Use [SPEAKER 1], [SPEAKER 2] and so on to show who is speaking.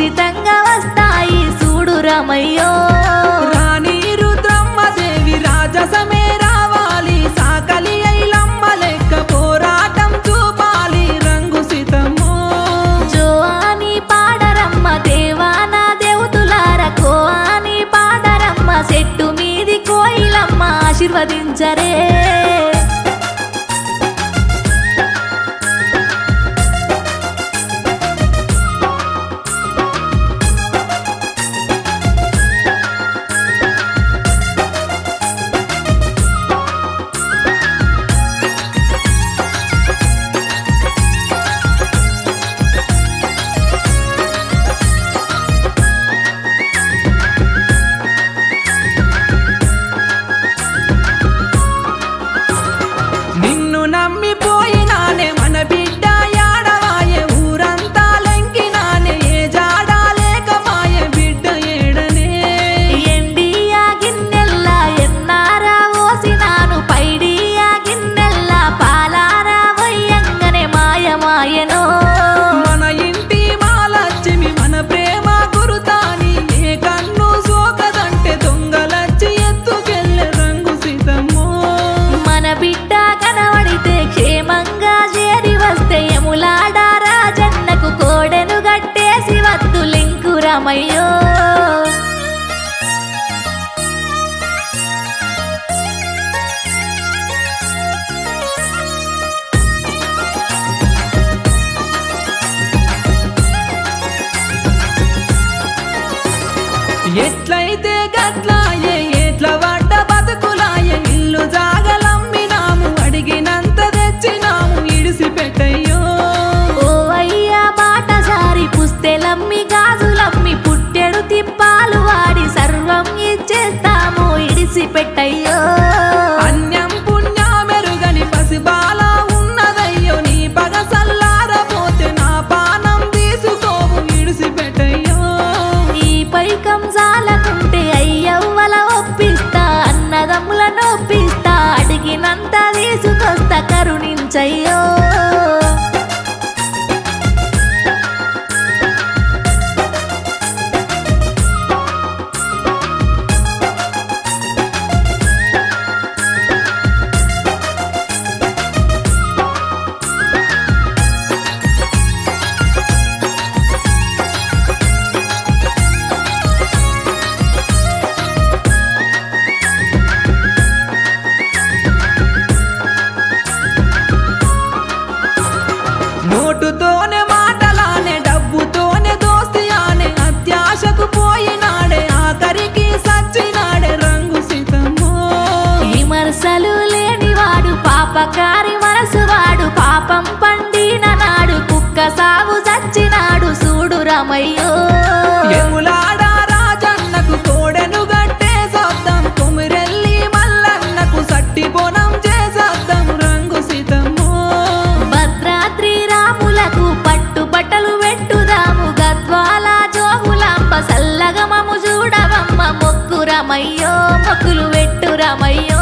[SPEAKER 1] ఉచితంగా వస్తాయి చూడు రమయ్యో
[SPEAKER 2] రాణి రుద్రమ్మ దేవి రాజసమే రావాలి సాకలి ఐలమ్మ లెక్క పోరాటం చూపాలి రంగు సీతమ్మో
[SPEAKER 1] జో అని పాడరమ్మ దేవాన దేవతులార కో అని పాడరమ్మ చెట్టు మీది కోయిలమ్మ ఆశీర్వదించరే
[SPEAKER 2] నిన్ను నమ్మిపోయినానే మన బిడ్డ యాడవాయే ఊరంతా లెంకినానే ఏ జాడా లేకమాయ బిడ్డ ఏడనే
[SPEAKER 1] ఎండియా గిన్నెల్లా ఎన్నారా ఓసినాను పైడియా గిన్నెల్లా పాలారా వయ్యంగనే మాయమాయనో
[SPEAKER 2] మన ఇంటి మాలచ్చిమి మన ప్రేమ గురుతాని ఏ కన్ను సోకదంటే దొంగలచ్చి ఎత్తుకెళ్ళే రంగు సీతమ్మో
[SPEAKER 1] మన బిడ్డ కనబడితే క్షేమంగా చేరి వస్తే ఎములాడ రాజన్నకు కోడెను గట్టేసి వద్దు లింకు రమయ్యో
[SPEAKER 2] ఎట్లయితే గట్లాయే ఎట్ల పడ్డ బతుకులాయే ఇల్లు జాగలమ్మినాము అడిగినంత తెచ్చినాము ఇడిసి పెట్టయ్యో
[SPEAKER 1] ఓ అయ్యా బాటసారి పుస్తెలమ్మి గాజులమ్మి పుట్టెడు తిప్పాలు వాడి సర్వం ఇచ్చేస్తాము ఇడిసి పెట్టయ్యో
[SPEAKER 2] అన్యం పుణ్యమెరుగని పసిబాల ఉన్నదయ్యో నీ పగ సల్లారపోతే నా పానం తీసుకోవు ఇడిసి పెట్టయ్యో
[SPEAKER 1] ఈ పైకం జాలకుంటే అయ్యవ్వల ఒప్పిస్తా అన్నదమ్ముల నొప్పిస్తా అడిగినంత తీసుకొస్తా కరుణించయ్యో
[SPEAKER 2] నోటుతోనే మాటలానే డబ్బుతోనే దోస్తి ఆనే అత్యాశకు పోయినాడే ఆఖరికి సచ్చినాడే రంగు సీతమ్మో
[SPEAKER 1] విమర్శలు లేనివాడు పాపకారి మనసువాడు పాపం పండిన నాడు కుక్క సాగు చచ్చినాడు చూడు రమయ్యో
[SPEAKER 2] ఎములాడ రాజన్నకు కోడెను గట్టే సొద్దం కుమిరెల్లి మల్లన్నకు సట్టి బోనం చేసొద్దం రంగు సీతమ్మో
[SPEAKER 1] భద్రాద్రి రాములకు పట్టు బట్టలు పెట్టుదాము గద్వాల జోగులాంబ సల్లగమము చూడవమ్మ మొక్కు రమయ్యో మొక్కులు పెట్టు రమయ్యో